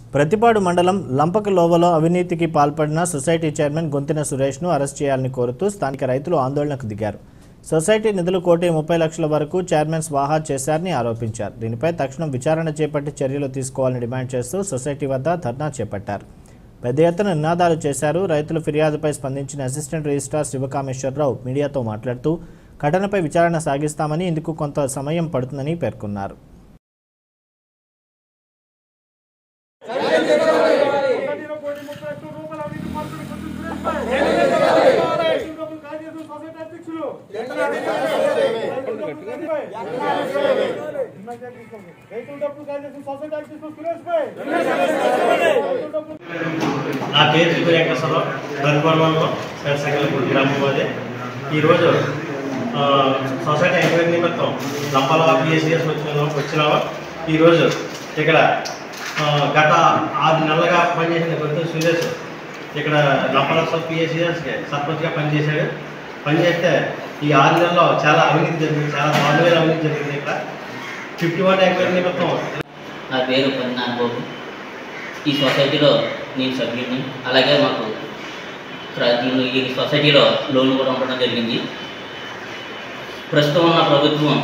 ప్రతిపాడు మండలం లంపక లోవలో అవినీతికి పాల్పడిన సొసైటీ చైర్మన్ గొంతిన సురేష్ను అరెస్ట్ చేయాలని కోరుతూ స్థానిక రైతులు ఆందోళనకు దిగారు సొసైటీ నిధులు కోటి ముప్పై లక్షల వరకు చైర్మన్ స్వాహా చేశారని ఆరోపించారు దీనిపై తక్షణం విచారణ చేపట్టి చర్యలు తీసుకోవాలని డిమాండ్ చేస్తూ సొసైటీ వద్ద ధర్నా చేపట్టారు పెద్ద ఎత్తున నినాదాలు చేశారు రైతుల ఫిర్యాదుపై స్పందించిన అసిస్టెంట్ రిజిస్ట్రార్ శివకామేశ్వరరావు మీడియాతో మాట్లాడుతూ ఘటనపై విచారణ సాగిస్తామని ఇందుకు కొంత సమయం పడుతుందని పేర్కొన్నారు ఒకటిలో కోటి ముప్పై లక్షల రూపాయలు అవినీతి పరుపులు గుర్తు సురేష్పై. రైతుల డబ్బులు కాజేసిన సొసైటీ అధ్యక్షులు. రైతుల డబ్బులు కాజే- రైతుల డబ్బులు కాజేసిన సొసైటీ అధ్యక్షులు సురేష్పై. రైతుల డబ్బులు నా పేరు శ్రీ వెంకటేశ్వరరావు ధర్మవరంలో సగలపూడి గ్రామం అది ఈరోజు ఆ, సొసైటీ ఎంక్వైరీ నిమిత్తం లంపల పిఎస్సిఎస్ వచ్చిన వచ్చినాము ఈరోజు ఇక్కడ ఆ, గత ఆరు నెలలుగా పనిచేసిన కొద్ది సురేష్ ఇక్కడ లంపల పిఎస్సిఎస్కి సర్పంచ్గా పనిచేశాడు పనిచేస్తే ఈ ఆరు నెలల్లో చాలా అవినీతి జరిగింది చాలా దారుణమైన అవినీతి జరిగింది ఇక్కడ ఫిఫ్టీ వన్ ఎంక్వైరీ నిమిత్తం నా పేరు పన్నాన్ బాబు ఈ సొసైటీలో నేను సభ్యుడిని అలాగే మాకు ప్ర- దీనిలో ఈ సొసైటీలో లోన్ కూడా ఉండడం జరిగింది ప్రస్తుతం ఉన్న ప్రభుత్వం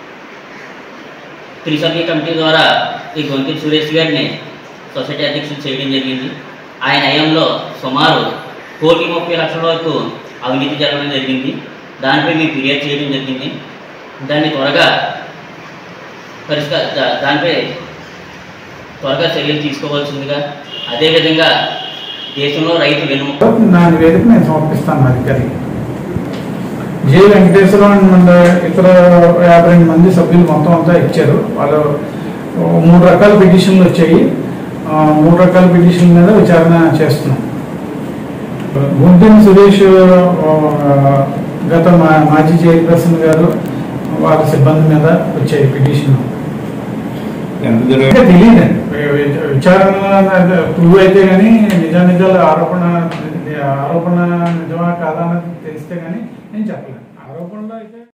త్రిసభ్య కమిటీ ద్వారా ఈ గొంతు సురేష్ గారిని సొసైటీ అధ్యక్షులు చేయడం జరిగింది ఆయన హయాంలో సుమారు కోటి ముప్పై లక్షల వరకు అవినీతి జరగడం జరిగింది దానిపై మేము ఫిర్యాదు చేయడం జరిగింది దాన్ని త్వరగా పరిష్కార దా- దానిపై త్వరగా చర్యలు తీసుకోవాల్సిందిగా అదేవిధంగా దేశంలో రైతు వెన్నుముక నా నివేదిక నేను సమర్పిస్తాను మా అధికారికి జే వెంకటేశ్వరం అండ్ ఇతర యాభై రెండు మంది సభ్యులు మొత్తం అంతా ఇచ్చారు వాళ్ళు ఓ, మూడు రకాల పిటిషన్లు వచ్చాయి ఆ, మూడు రకాల పిటిషన్ల మీద విచారణ చేస్తున్నాం గుంటెన్ సురేష్ ఆ, గత మా మాజీ చైర్పర్సన్ గారు వాళ్ళ సిబ్బంది మీద వచ్చాయి పిటిషన్ అంటే తెలియదండి విచారణ ప్రూవ్ అయితే కానీ నిజ నిజాలు ఆరోపణ ఆరోపణ నిజమా కాదా అన్నది తెలిస్తే కానీ నేను చెప్పలేను ఆరోపణలో అయితే